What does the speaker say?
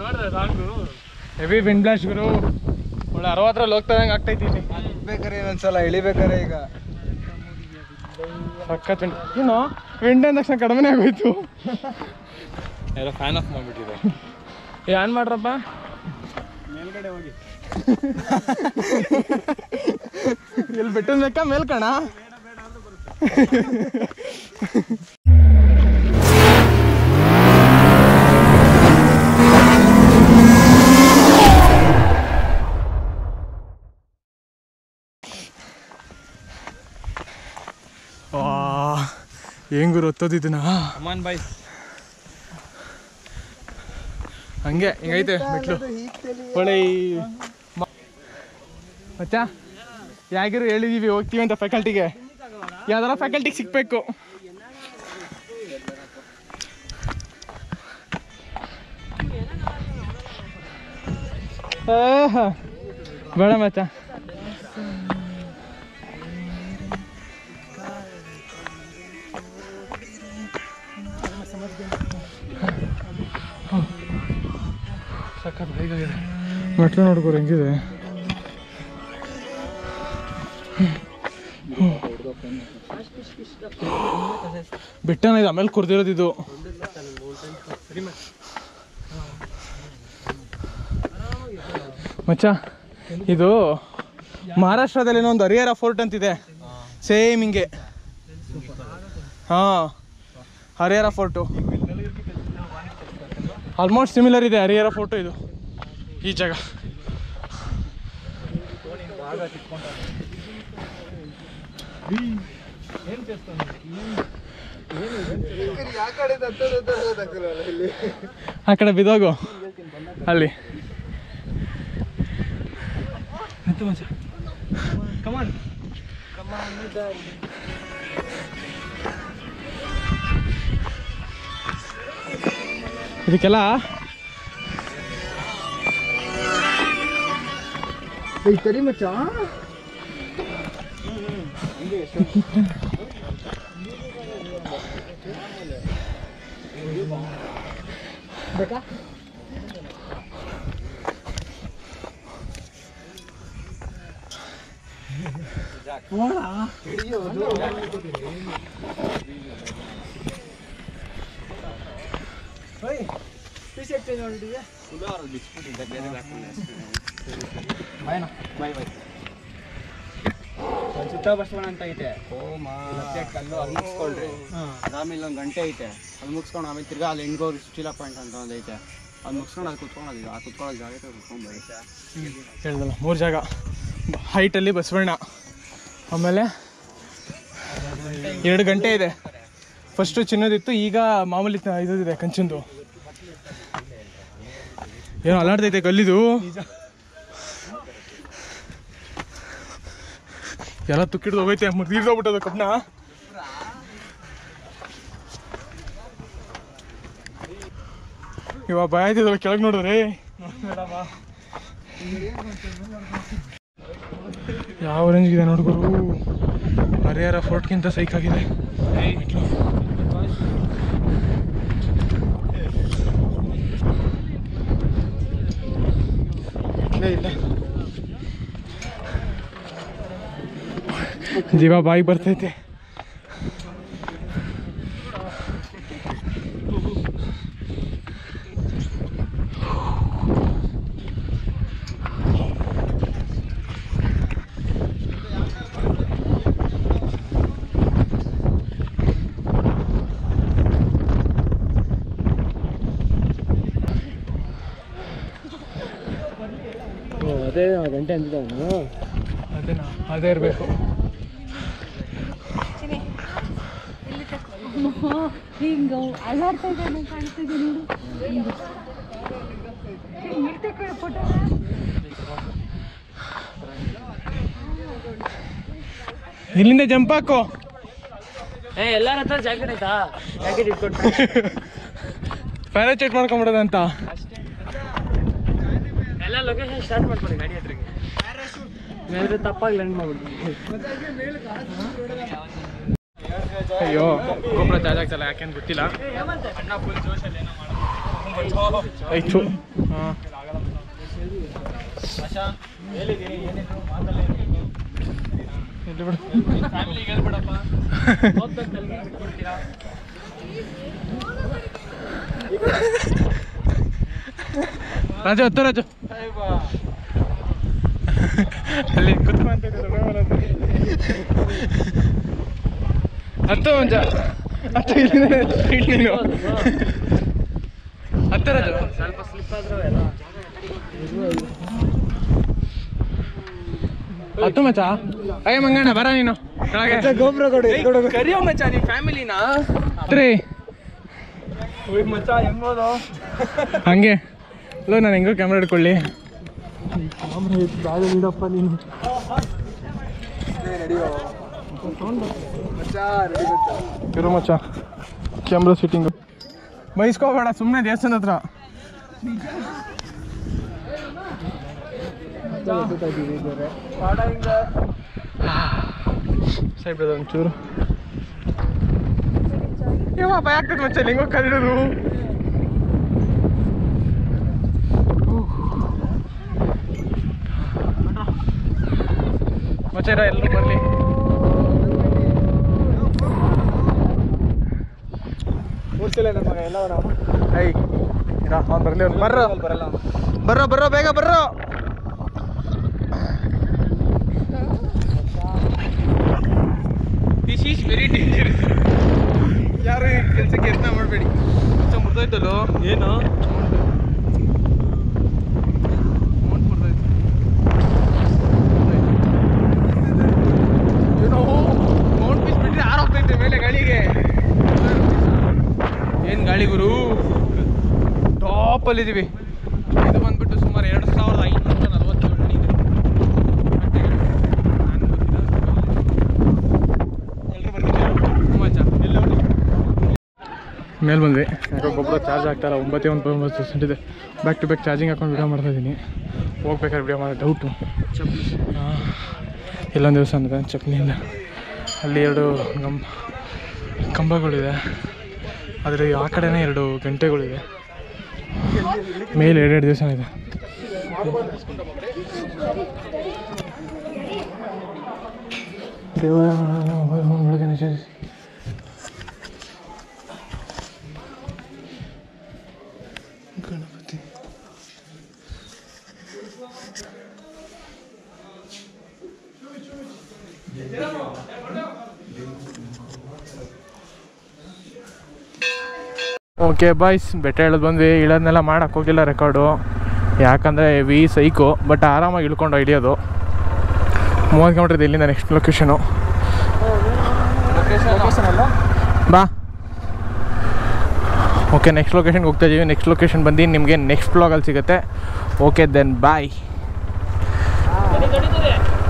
Heavy wind blast ಗುರು ಒಳ್ಳೆ ಅರವತ್ತರಲ್ಲಿ ಹೋಗ್ತಾ ಇದ್ದಂಗೆ ಆಗ್ತೈತಿ ಇಲ್ಲಿ ಬೇಕಾರೆ ಇನ್ನೊಂದ್ಸಲ ಇಳಿಬೇಕಾರೆ ಈಗ ಸಖತ್ ವಿಂಡ್ ಏನು ವಿಂಡ್ ಅಂದ ತಕ್ಷಣ ಕಡಿಮೆ ಆಗೋಯ್ತು ಯಾರೋ ಫ್ಯಾನ್ ಆಫ್ ಮಾಡಿಬಿಟ್ಟಿದೆ ಏ ಆನ್ ಮಾಡ್ರಪ್ಪ ಮೇಲ್ಗಡೆ ಹೋಗಿ ಎಲ್ಲಿ ಬೆಟ್ಟದ ಬೇಕಾ ಮೇಲ್ಕಣ ವಾ ಹೆಂಗ್ ಗುರು ಒತ್ತೋದಿದ್ದನ ಅಮನ್ ಬಾಯ್ ಹಂಗೆ ಹಿಂಗೈತೆ ಮೆಟ್ಲು ಒಳ್ಳೆ ಈ ಮ- ಮಚ್ಚ ಯಾಗಿರು ಹೇಳಿದೀವಿ ಹೋಗ್ತೀವಿ ಅಂತ ಫ್ಯಾಕಲ್ಟಿಗೆ ಯಾವ್ದಾರ ಫ್ಯಾಕಲ್ಟಿಗೆ ಸಿಗ್ಬೇಕು ಆಹಾ. ಬೇಡ ಮಚ್ಚ ಸಖತ್ ಬೇಗಾಗಿದೆ ಮೆಟ್ಲು ನೋಡ್ಕೋರು ಹೆಂಗಿದೆ ಬೆಟ್ಟನ ಇದು ಆಮೇಲೆ ಕುರ್ದಿರೋದು ಇದು ಮಚ್ಚ ಇದು ಮಹಾರಾಷ್ಟ್ರದಲ್ಲಿ ಏನೋ ಒಂದು ಹರಿಹರ ಫೋರ್ಟ್ ಅಂತಿದೆ ಸೇಮ್ ಹಿಂಗೆ ಹಾಂ ಹರಿಹರ ಫೋರ್ಟು ಆಲ್ಮೋಸ್ಟ್ ಸಿಮಿಲರ್ ಇದೆ ಹರಿಹರ ಫೋಟೋ ಇದು ಈ ಜಾಗ ಯಾ ಕಡೆ ಇಲ್ಲಿ ಆ ಕಡೆ ಬಿದೋಗು ಅಲ್ಲಿ ಕಮಾನ್ ಇದಕ್ಕೆಲ್ಲ ಸರಿ ಮಚ್ಚ ಚಿತ್ತ ಬಸವಣ್ಣ ಅಂತ ಐತೆ ಮತ್ತೆ ಕಲ್ಲು ಅಲ್ಲಿ ಮುಗಿಸ್ಕೊಳ್ರಿ ಅದಾದ್ಮೇಲೆ ಒಂದು ಗಂಟೆ ಐತೆ ಅಲ್ಲಿ ಮುಗಿಸ್ಕೊಂಡು ಆಮೇಲೆ ತಿರ್ಗಾ ಅಲ್ಲಿ ಹೆಣ್ಗೋಗಿ ಸುಚಿಲ ಪಾಯಿಂಟ್ ಅಂತ ಒಂದು ಐತೆ ಅಲ್ಲಿ ಮುಗಿಸ್ಕೊಂಡು ಅಲ್ಲಿ ಕುತ್ಕೊಳ್ಳೋದು ಆ ಕುತ್ಕೊಳ್ಳೋ ಜಾಗಕ್ಕೆ ಕುತ್ಕೊಂಡು ಬರೀ ಹೇಳ್ದಲ್ಲ ಮೂರು ಜಾಗ ಹೈಟಲ್ಲಿ ಬಸವಣ್ಣ ಆಮೇಲೆ ಎರಡು ಗಂಟೆ ಇದೆ ಫಸ್ಟು ಚಿನ್ನದಿತ್ತು ಈಗ ಮಾಮೂಲಿ ತ- ಇದಿದೆ ಕಂಚಿಂದು ಏನೋ ಅಲಾಡ್ತೈತೆ ಕಲ್ಲಿದು ಎಲ್ಲ ತುಕ್ಕಿಡ್ದು ಹೋಗೈತೆ ಮುರಿದೋಗ್ಬಿಟ್ಟದ ಕಬ್ನ ಇವಾಗ ಭಯ ಆಯ್ತಿದಲ್ಲ ಕೆಳಗೆ ನೋಡಿದ್ರಿ ಯಾವ ರೇಂಜ್ಗಿದೆ ನೋಡ್ಕೊರು ಹರಿಹರ ಫೋರ್ಟ್ಗಿಂತ ಸೈಕ್ ಆಗಿದೆ ಮೆಟ್ಲು. ಮೆಟ್ಲೇ ಇಲ್ಲ ಜೀವ ಬಾಯಿ ಬರ್ತೈತೆ ಅದೇ ಗಂಟೆ ಅಂತಿದ್ದ ಅವನು ಅದೇನಾ ಅದೇ ಇರಬೇಕು ಹಿಂಗ ಅಲ್ಲಾಡ್ತಾ ಇದ್ದಾನೆ ಕಾಣಿಸ್ತಿದೆ ನೋಡು ಹಿಂಗೆ. ಹಿಂಗ್ ಇಡ್ತಾ ಕಡೆ ಫೋಟೋ ಇಲ್ಲಿಂದ ಜಂಪ್ ಹಾಕು ಏ ಎಲ್ಲರ ಹತ್ರ ಜಾಕೆಟ್ ಆಯ್ತಾ ಜಾಕೆಟ್ ಇಟ್ಕೊಟ್ಟು ಪ್ಯಾರಾಚೂಟ್ ಮಾಡ್ಕೊಂಬಿಡೋದಂತ ಎಲ್ಲ ಲೊಕೇಶನ್ ಸ್ಟಾರ್ಟ್ ಮಾಡ್ಕೊಳ್ಳಿ ಗಾಡಿ ಹತ್ರಕ್ಕೆ ಮೇಲೆ ತಪ್ಪಾಗಿ ಲ್ಯಾಂಡ್ ಮಾಡ್ಬಿಡ್ತೀನಿ ಅಯ್ಯೋ ಗೋಪುರ ಚಾರ್ಜ್ ಆಗ್ತಲ್ಲ ಯಾಕೆಂತ ಗೊತ್ತಿಲ್ಲ ಆಯ್ತು ಹಾಂ ಇಲ್ಲಿ ಬಿಡು ರಾಜು ಹತ್ತು ರಾಜು ಅಲ್ಲಿ ಕುತ್ಕೊಂತಿದ್ದೆ ಹತ್ತು ಮಂಜ ಹತ್ತು ಇಲ್ಲಿಂದ straight ನೀನು ಹತ್ತು ರಾಜು ಸ್ವಲ್ಪ ಸ್ಲಿಪ್ ಹತ್ತು ಮಚ್ಚ ಅಯ್ಯ ಮಂಗಣ್ಣ ಬರ ನೀನು ಕೆಳಗೆ ಗೊಬ್ಬರ ಕೊಡಿ ಕರಿಯೋ ಮಚ್ಚ ನಿಮ್ಮ ಫ್ಯಾಮಿಲಿನ ತ್ರೀ ಮಚ್ಚ ಹೆಂಗೋದು ಹಂಗೆ ಲೋ ನಾನು ಹೆಂಗೋ ಕ್ಯಾಮ್ರಾ ಹಿಡ್ಕೊಳ್ಳಿ ನೀಡಪ್ಪ ನೀನು ನಡಿಯೋ ಮಚ್ಚ ರೆಡಿ ಮಚ್ಚ ಇರೋ ಮಚ್ಚ ಕ್ಯಾಮ್ರಾ ಸೆಟ್ಟಿಂಗು ಬೈಸ್ಕೋಬೇಡ ಸುಮ್ಮನೆ ದೇವಸ್ಥಾನ ಹತ್ರ ಸೈಡ್ ಬಿಡೋದು ಒಂಚೂರು ಯಾವ ಭಯ ಆಗ್ತದೆ ಮಚ್ಚ ಹೆಂಗೋ ಕಲಿಡೋದು ಮಚ್ಚ ಇರ ಎಲ್ಲರೂ ಬರಲಿ ಮೂರ್ಸಿಲ್ಲ ನನ್ನ ಮಗ ಎಲ್ಲವನ ಐ ಇರ ಅವ್ನು ಬರಲಿ ಅವ್ನು ಬರ್ರ ಬರಲ್ಲ ಬರ್ರೋ ಬರ್ರೋ ಬೇಗ ಬರ್ರೋ ದಿಸ್ ಈಸ್ ವೆರಿ ಡೇಂಜರಸ್ ಯಾರು ಈ ಕೆಲಸಕ್ಕೆ ಯತ್ನ ಮಾಡಬೇಡಿ ಮತ್ತೆ ಮುರಿದೋಯ್ತಲ್ಲೋ ಏನು ಏನೋ ಮೌಂಟ್ ಪೀಸ್ ಬಿಟ್ಟರೆ ಆರೋಗ್ತೈತೆ ಮೇಲೆ ಗಾಳಿಗೆ ಏನು ಗಾಳಿ ಗುರು ಟಾಪಲ್ಲಿದ್ದೀವಿ ಇದು ಬಂದ್ಬಿಟ್ಟು ಸುಮಾರು ಎರಡು ಸಾವಿರದ ಐನೂರ ನಲವತ್ತೇಳು ಅಡಿ ಇದೆ ಗಂಟೆಗಳು. ನಾನು ಗೊತ್ತಿಲ್ಲ. ಎಲ್ರು ಬರ್ತಿದ್ದೀರಾ? ಹ್ಞೂ ಮಚ್ಚ. ಎಲ್ಲ ಹೊಡಿ. ಮೇಲೆ ಬಂದ್ವಿ ಯಾಕೋ ಗೊಬ್ಬರ ಚಾರ್ಜ್ ಆಗ್ತಾಯಿಲ್ಲ ಒಂಬತ್ತೇ ಒಂದು ಒಂಬತ್ತು ಪರ್ಸೆಂಟ್ ಇದೆ ಬ್ಯಾಕ್ ಟು ಬ್ಯಾಕ್ ಚಾರ್ಜಿಂಗ್ ಹಾಕೊಂಡು ವಿಡಿಯೋ ಮಾಡ್ತಾ ಇದ್ದೀನಿ ಹೋಗ್ಬೇಕಾದ್ರೆ ವಿಡಿಯೋ ಮಾಡೋ ಡೌಟು ಇಲ್ಲೊಂದು ದೇವಸ್ಥಾನ ಇದೆ ಚಪ್ನಿಯಿಂದ ಅಲ್ಲಿ ಎರಡು ಗಂ ಕಂಬಗಳಿದೆ ಆದರೆ ಆ ಕಡೆನೇ ಎರಡು ಗಂಟೆಗಳಿದೆ ಮೇಲೆ ಎರಡೆರಡು ದಿವಸ ಇದೆ ದೇವ ಬೆಳಗ್ಗೆ ನಿಜ ಗಣಪತಿ ಓಕೆ ಬಾಯ್ಸ್ ಬೆಟ್ಟ ಇಳಿದು ಬಂದ್ವಿ ಇಳೋದನ್ನೆಲ್ಲ ಮಾಡಕ್ಕೆ ಹೋಗಿಲ್ಲ ರೆಕಾರ್ಡು ಯಾಕಂದರೆ ವಿ ಸೈಕು ಬಟ್ ಆರಾಮಾಗಿ ಇಳ್ಕೊಂಡು ಹಿಡಿಯೋದು ಮೂವತ್ತು ಕಿಲೋಮೀಟರ್ ಇಲ್ಲಿಂದ ನೆಕ್ಸ್ಟ್ ಲೊಕೇಶನು ಬಾ ಓಕೆ ನೆಕ್ಸ್ಟ್ ಲೊಕೇಶನ್ಗೆ ಹೋಗ್ತಾ ಇದ್ದೀವಿ ನೆಕ್ಸ್ಟ್ ಲೊಕೇಶನ್ ಬಂದು ನಿಮಗೆ ನೆಕ್ಸ್ಟ್ ಬ್ಲಾಗಲ್ಲಿ ಸಿಗುತ್ತೆ ಓಕೆ ದೆನ್ ಬಾಯ್